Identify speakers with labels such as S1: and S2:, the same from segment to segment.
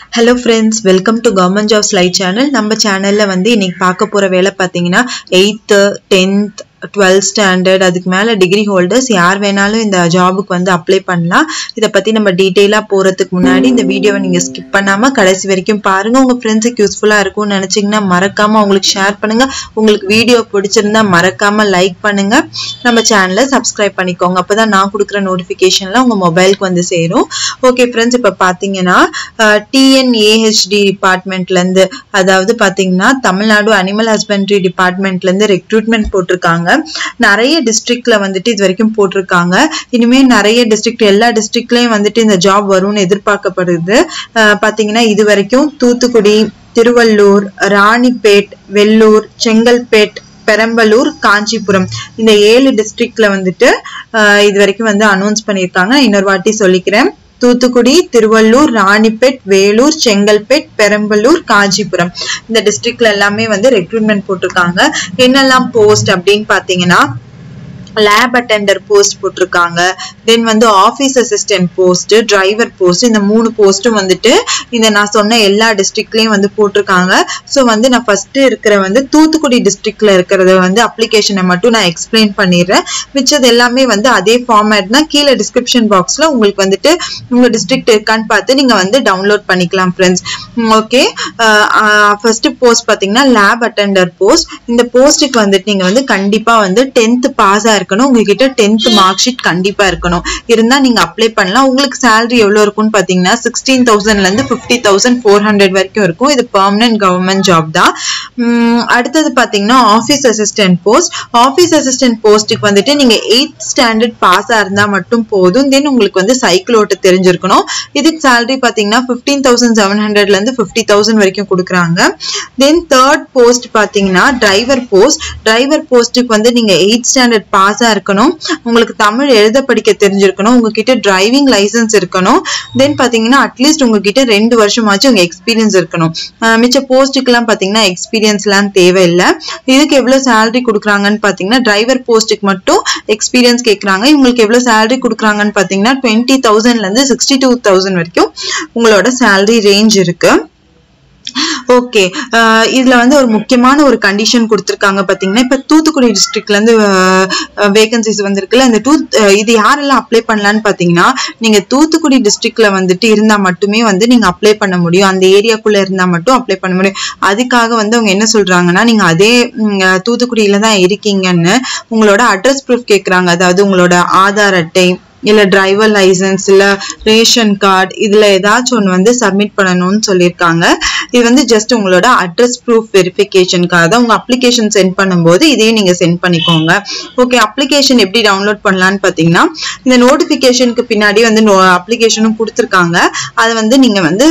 S1: hello friends welcome to government job slide channel நம்ம சேனலில் வந்து இன்னைக்கு பார்க்க போகிற வேலை பார்த்தீங்கன்னா எயித்து டென்த் டுவெல்த் ஸ்டாண்டர்ட் அதுக்கு மேலே டிகிரி ஹோல்டர்ஸ் யார் வேணாலும் இந்த ஜாபுக்கு வந்து அப்ளை பண்ணலாம் இதை பற்றி நம்ம டீட்டெயிலாக போகிறதுக்கு முன்னாடி இந்த வீடியோவை நீங்கள் ஸ்கிப் பண்ணாமல் கடைசி வரைக்கும் பாருங்கள் உங்கள் ஃப்ரெண்ட்ஸுக்கு யூஸ்ஃபுல்லாக இருக்கும்னு நினச்சிங்கன்னா மறக்காமல் உங்களுக்கு ஷேர் பண்ணுங்கள் உங்களுக்கு வீடியோ பிடிச்சிருந்தா மறக்காமல் லைக் பண்ணுங்கள் நம்ம சேனலை சப்ஸ்கிரைப் பண்ணிக்கோங்க அப்போ தான் நான் கொடுக்குற நோட்டிஃபிகேஷன்லாம் உங்கள் மொபைலுக்கு வந்து சேரும் ஓகே ஃப்ரெண்ட்ஸ் இப்போ பார்த்தீங்கன்னா டிஎன்ஏஹெச்டி டிபார்ட்மெண்ட்லேருந்து அதாவது பார்த்தீங்கன்னா தமிழ்நாடு அனிமல் ஹஸ்பண்ட்ரி டிபார்ட்மெண்ட்லேருந்து ரெக்ரூட்மெண்ட் போட்டிருக்காங்க நிறைய டிஸ்ட்ரிக்ட்ல வந்துட்டு இது வரைக்கும் போட்டிருக்காங்க இனிமே நிறைய டிஸ்ட்ரிக்ட் எல்லா டிஸ்ட்ரிக்ட்லயும் வந்துட்டு இந்த ஜாப் வரும்னு எதிர்பார்க்கப்படுது அஹ் பாத்தீங்கன்னா இது வரைக்கும் தூத்துக்குடி திருவள்ளூர் ராணிப்பேட் வெள்ளூர் செங்கல்பேட் பெரம்பலூர் காஞ்சிபுரம் இந்த ஏழு டிஸ்ட்ரிக்ட்ல வந்துட்டு அஹ் இது வரைக்கும் வந்து அனௌன்ஸ் பண்ணியிருக்காங்க இன்னொரு வாட்டி சொல்லிக்கிறேன் தூத்துக்குடி திருவள்ளூர் ராணிப்பேட் வேலூர் செங்கல்பேட் பெரம்பலூர் காஞ்சிபுரம் இந்த டிஸ்ட்ரிக்ட்ல எல்லாமே வந்து ரெக்ரூட்மெண்ட் போட்டிருக்காங்க என்னெல்லாம் போஸ்ட் அப்படின்னு பாத்தீங்கன்னா லேப் அட்டெண்டர் போஸ்ட் போட்டிருக்காங்க தென் வந்து office assistant post driver post இந்த மூணு போஸ்ட்டும் வந்துட்டு இந்த நான் சொன்ன எல்லா டிஸ்ட்ரிக்ட்லயும் வந்து போட்டிருக்காங்க ஸோ வந்து நான் ஃபர்ஸ்ட் இருக்கிற வந்து தூத்துக்குடி டிஸ்ட்ரிக்ட்ல இருக்கிறத வந்து அப்ளிகேஷனை மட்டும் நான் எக்ஸ்பிளைன் பண்ணிடுறேன் மிச்சது எல்லாமே வந்து அதே ஃபார்மேட் தான் கீழே டிஸ்கிரிப்ஷன் பாக்ஸ்ல உங்களுக்கு வந்துட்டு உங்க டிஸ்ட்ரிக்ட் இருக்கான்னு பார்த்து நீங்க வந்து டவுன்லோட் பண்ணிக்கலாம் ஃப்ரெண்ட்ஸ் ஓகே ஃபர்ஸ்ட் போஸ்ட் பாத்தீங்கன்னா லேப் அட்டெண்டர் போஸ்ட் இந்த போஸ்ட்டுக்கு வந்துட்டு நீங்க வந்து கண்டிப்பா வந்து டென்த் பாஸ் இருக்கணும் உங்ககிட்ட டென்த் மார்க் ஷீட் கண்டிப்பா இருக்கணும் இருந்தா நீங்க அப்ளை பண்ணலாம் உங்களுக்கு சேலரி எவ்வளவு இருக்கும்னு பாத்தீங்கன்னா சிக்ஸ்டீன் தௌசண்ட்ல இருந்து பிப்டி தௌசண்ட் ஃபோர் ஹண்ட்ரட் வரைக்கும் இருக்கும் இது பெர்மனன்ட் கவர்மெண்ட் ஜாப் தான் அடுத்தது பாத்தீங்கன்னா office assistant post office assistant போஸ்ட்டுக்கு வந்துட்டு நீங்க எயித் ஸ்டாண்டர்ட் பாஸா இருந்தா மட்டும் போதும் தென் உங்களுக்கு வந்து சைக்கிள் ஓட்ட தெரிஞ்சிருக்கணும் இதுக்கு சேலரி பாத்தீங்கன்னா பிப்டீன் தௌசண்ட் செவன் ஹண்ட்ரட்ல இருந்து பிப்டி தௌசண்ட் வரைக்கும் கொடுக்குறாங்க தென் தேர்ட் போஸ்ட் பாத்தீங்கன்னா டிரைவர் போஸ்ட் டிரைவர் போஸ்ட்டுக்கு வந்து நீங்க எயித் ஸ்டாண்டர்ட் பாஸா இருக்கணும் உங்களுக்கு தமிழ் எழுத படிக்க தெரிஞ்சிருக்கணும் உங்ககிட்ட டிரைவிங் லைசன்ஸ் இருக்கணும் தென் பாத்தீங்கன்னா அட்லீஸ்ட் உங்ககிட்ட ரெண்டு வருஷமாச்சும் உங்க எக்ஸ்பீரியன்ஸ் இருக்கணும் மிச்ச போஸ்ட்டுக்கு எல்லாம் பாத்தீங்கன்னா எக்ஸ்பீரியன்ஸ் எல்லாம் தேவையில்லை இதுக்கு எவ்வளவு சேலரி கொடுக்குறாங்கன்னு பாத்தீங்கன்னா டிரைவர் போஸ்ட்டுக்கு மட்டும் எக்ஸ்பீரியன்ஸ் கேட்கறாங்க இவங்களுக்கு எவ்வளவு சேலரி கொடுக்குறாங்கன்னு பாத்தீங்கன்னா டுவெண்ட்டி தௌசண்ட்ல இருந்து சிக்ஸ்டி டூ தௌசண்ட் வரைக்கும் உங்களோட சேலரி ரேஞ்ச் இருக்கு ஓகே இதுல வந்து ஒரு முக்கியமான ஒரு கண்டிஷன் கொடுத்துருக்காங்க பாத்தீங்கன்னா இப்ப தூத்துக்குடி டிஸ்ட்ரிக்ட்ல இருந்து வேகன்சிஸ் வந்திருக்குல்ல இந்த டூ இது யாரெல்லாம் அப்ளை பண்ணலான்னு பாத்தீங்கன்னா நீங்க தூத்துக்குடி டிஸ்ட்ரிக்ட்ல வந்துட்டு இருந்தா மட்டுமே வந்து நீங்க அப்ளை பண்ண முடியும் அந்த ஏரியாக்குள்ள இருந்தா மட்டும் அப்ளை பண்ண முடியும் அதுக்காக வந்து அவங்க என்ன சொல்றாங்கன்னா நீங்க அதே தூத்துக்குடியில தான் இருக்கீங்கன்னு உங்களோட அட்ரஸ் ப்ரூஃப் கேக்குறாங்க அதாவது உங்களோட ஆதார் அட்டை இல்ல டிரைவர் லைசன்ஸ் இல்ல ரேஷன் கார்டு இதுல ஏதாச்சும் ஒன்று வந்து சப்மிட் பண்ணணும்னு சொல்லியிருக்காங்க இது வந்து ஜஸ்ட் உங்களோட அட்ரஸ் ப்ரூஃப் வெரிஃபிகேஷனுக்காக தான் உங்க அப்ளிகேஷன் சென்ட் பண்ணும்போது இதையும் நீங்க சென்ட் பண்ணிக்கோங்க ஓகே அப்ளிகேஷன் எப்படி டவுன்லோட் பண்ணலான்னு பாத்தீங்கன்னா இந்த நோட்டிபிகேஷனுக்கு பின்னாடி வந்து அப்ளிகேஷனும் கொடுத்துருக்காங்க அதை வந்து நீங்க வந்து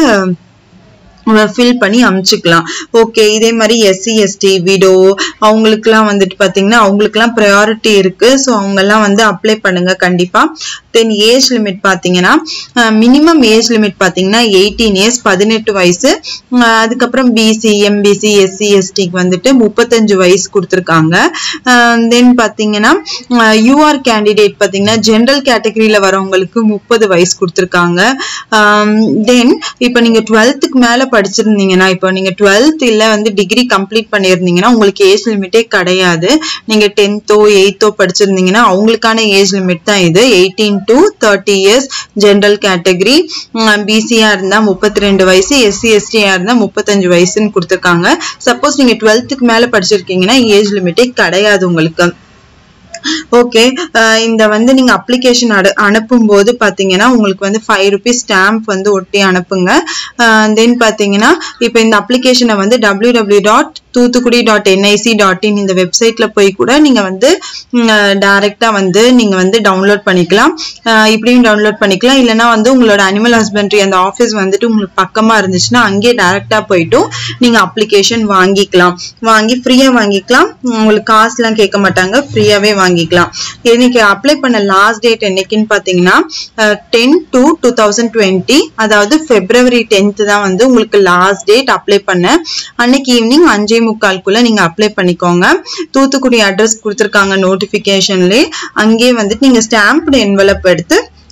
S1: ஃபில் பண்ணி அமுச்சுக்கலாம் ஓகே இதே மாதிரி எஸ்சி எஸ்டி விடோ அவங்களுக்குலாம் வந்துட்டு பார்த்தீங்கன்னா அவங்களுக்குலாம் ப்ரையாரிட்டி இருக்கு ஸோ அவங்கெல்லாம் வந்து அப்ளை பண்ணுங்க கண்டிப்பா தென் ஏஜ் லிமிட் பார்த்தீங்கன்னா மினிமம் ஏஜ் லிமிட் பார்த்தீங்கன்னா எயிட்டீன் இயர்ஸ் பதினெட்டு வயசு அதுக்கப்புறம் பிசி எம்பிசி எஸ்சி எஸ்டிக்கு வந்துட்டு முப்பத்தஞ்சு வயசு கொடுத்துருக்காங்க தென் பார்த்தீங்கன்னா யூஆர் கேண்டிடேட் பார்த்தீங்கன்னா ஜென்ரல் கேட்டகரியில் வரவங்களுக்கு முப்பது வயசு கொடுத்துருக்காங்க தென் இப்போ நீங்கள் டுவெல்த்துக்கு மேலே படிச்சிருந்தீங்கன்னா இப்போ நீங்க டுவெல்த் இல்ல வந்து டிகிரி கம்ப்ளீட் பண்ணியிருந்தீங்கன்னா உங்களுக்கு ஏஜ் லிமிட்டே கிடையாது நீங்க டென்த்தோ எயித்தோ படிச்சிருந்தீங்கன்னா அவங்களுக்கான ஏஜ் லிமிட் தான் இது eighteen to thirty years general category பிசியா இருந்தா முப்பத்தி ரெண்டு வயசு எஸ்சி எஸ்டியா இருந்தா முப்பத்தஞ்சு வயசுன்னு கொடுத்துருக்காங்க சப்போஸ் நீங்க டுவெல்த்துக்கு மேல படிச்சிருக்கீங்கன்னா ஏஜ் லிமிட்டே கிடையாது உங்களுக்கு ஓகே இந்த வந்து நீங்க அப்ளிகேஷன் அனுப்பும் போது பாத்தீங்கன்னா உங்களுக்கு வந்து ஃபைவ் ருபீஸ் ஸ்டாம்ப் வந்து ஒட்டி அனுப்புங்க தென் பாத்தீங்கன்னா இப்போ இந்த அப்ளிகேஷனை வந்து W W dot Thoothukudi dot NIC dot in இந்த வெப்சைட்ல போய் கூட நீங்க வந்து டைரக்டா வந்து நீங்க வந்து டவுன்லோட் பண்ணிக்கலாம் இப்படியும் டவுன்லோட் பண்ணிக்கலாம் இல்லைன்னா வந்து உங்களோட அனிமல் ஹஸ்பண்ட்ரி அந்த ஆஃபீஸ் வந்துட்டு உங்களுக்கு பக்கமா இருந்துச்சுன்னா அங்கேயே டைரக்டா போயிட்டும் நீங்க அப்ளிகேஷன் வாங்கிக்கலாம் வாங்கி ஃப்ரீயா வாங்கிக்கலாம் உங்களுக்கு காசுலாம் கேட்க மாட்டாங்க ஃப்ரீயாவே வாங்கிக்கலாம் இன்னைக்கு அப்ளை பண்ண லாஸ்ட் டேட் என்னைக்குன்னு பாத்தீங்கன்னா ten two two thousand twenty அதாவது பிப்ரவரி டென்த் தான் வந்து உங்களுக்கு லாஸ்ட் டேட் அப்ளை பண்ண அன்னைக்கு ஈவினிங் அஞ்சே முக்கால்குள்ள நீங்க அப்ளை பண்ணிக்கோங்க தூத்துக்குடி அட்ரஸ் கொடுத்துருக்காங்க நோட்டிபிகேஷன்ல அங்கேயே வந்துட்டு நீங்க ஸ்டாம்ப்டு என்வலப் எடுத்து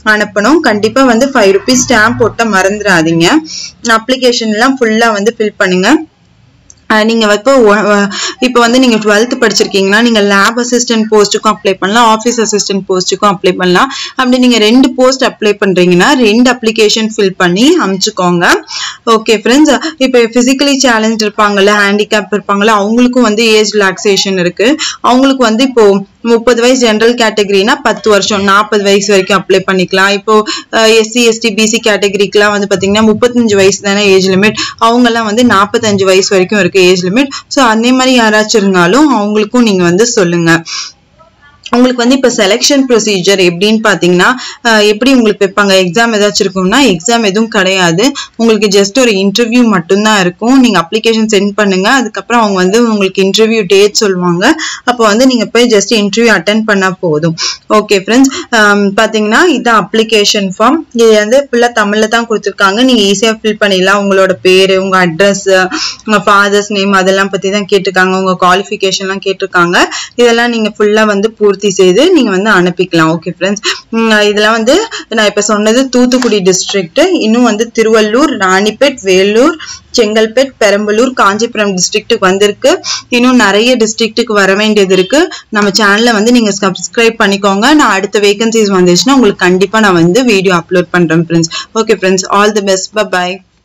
S1: அனுப்பணும் கண்டிப்பா வந்து ஃபைவ் ருபீஸ் ஸ்டாம்ப் போட்ட மறந்துடாதீங்க அப்ளிகேஷன் எல்லாம் ஃபுல்லா வந்து ஃபில் பண்ணுங்க அஹ் நீங்க இப்போ இப்போ வந்து நீங்க டுவெல்த் படிச்சிருக்கீங்கன்னா நீங்க லேப் அசிஸ்டன்ட் போஸ்ட்டுக்கும் அப்ளை பண்ணலாம் ஆஃபீஸ் அசிஸ்டன்ட் போஸ்ட்டுக்கும் அப்ளை பண்ணலாம் அப்படி நீங்க ரெண்டு போஸ்ட் அப்ளை பண்றீங்கன்னா ரெண்டு அப்ளிகேஷன் ஃபில் பண்ணி அனுப்பிச்சுக்கோங்க ஓகே ஃப்ரெண்ட்ஸ் இப்போ பிசிக்கலி சேலஞ்ச் இருப்பாங்கல்ல ஹேண்டிகேப் இருப்பாங்கல்ல அவங்களுக்கும் வந்து ஏஜ் ரிலாக்ஸேஷன் இருக்கு அவங்களுக்கு வந்து இப்போ முப்பது வயசு ஜென்ரல் கேட்டகரினா பத்து வருஷம் நாற்பது வயசு வரைக்கும் அப்ளை பண்ணிக்கலாம் இப்போ எஸ்சி எஸ்டி பிசி கேட்டகரிக்குலாம் வந்து பாத்தீங்கன்னா முப்பத்தஞ்சு வயசு தானே ஏஜ் லிமிட் அவங்கெல்லாம் வந்து நாற்பத்தஞ்சு வயசு வரைக்கும் இருக்கு ஏஜ் லிமிட் ஸோ அதே மாதிரி யாராச்சும் இருந்தாலும் அவங்களுக்கும் நீங்க வந்து சொல்லுங்க உங்களுக்கு வந்து இப்போ செலெக்ஷன் ப்ரொசீஜர் எப்படின்னு பார்த்தீங்கன்னா அஹ் எப்படி உங்களுக்கு வைப்பாங்க எக்ஸாம் ஏதாச்சும் இருக்கும்னா எக்ஸாம் எதுவும் கிடையாது உங்களுக்கு ஜஸ்ட் ஒரு இன்டர்வியூ மட்டும்தான் இருக்கும் நீங்கள் அப்ளிகேஷன் சென்ட் பண்ணுங்க அதுக்கப்புறம் அவங்க வந்து உங்களுக்கு இன்டர்வியூ டேட் சொல்லுவாங்க அப்போ வந்து நீங்கள் போய் ஜஸ்ட் இன்டர்வியூ அட்டன் பண்ணால் போதும் ஓகே ஃப்ரெண்ட்ஸ் பார்த்தீங்கன்னா இதுதான் அப்ளிகேஷன் ஃபார்ம் இது வந்து ஃபுல்லாக தமிழில் தான் கொடுத்துருக்காங்க நீங்கள் ஈஸியாக ஃபில் பண்ணிடலாம் உங்களோட பேர் உங்கள் அட்ரஸ் உங்கள் ஃபாதர்ஸ் நேம் அதெல்லாம் பற்றி தான் கேட்டிருக்காங்க உங்கள் குவாலிஃபிகேஷன்லாம் கேட்டிருக்காங்க இதெல்லாம் நீங்கள் ஃபுல்லாக வந்து பூர்த்தி செய்து நீங்கள் வந்து அனுப்பிக்கலாம் ஓகே ஃப்ரெண்ட்ஸ் இதெல்லாம் வந்து நான் இப்போ சொன்னது தூத்துக்குடி டிஸ்ட்ரிக்ட் இன்னும் வந்து திருவள்ளூர் ராணிப்பேட் வேலூர் செங்கல்பேட் பெரம்பலூர் காஞ்சிபுரம் டிஸ்ட்ரிக்ட்டுக்கு வந்திருக்கு இன்னும் நிறைய டிஸ்ட்ரிக்ட்டுக்கு வர வேண்டியது இருக்கு நம்ம சேனலை வந்து நீங்க சப்ஸ்கிரைப் பண்ணிக்கோங்க நான் அடுத்த வேகன்சிஸ் வந்துச்சுன்னா உங்களுக்கு கண்டிப்பா நான் வந்து வீடியோ அப்லோட் பண்றேன் friends okay friends all the best by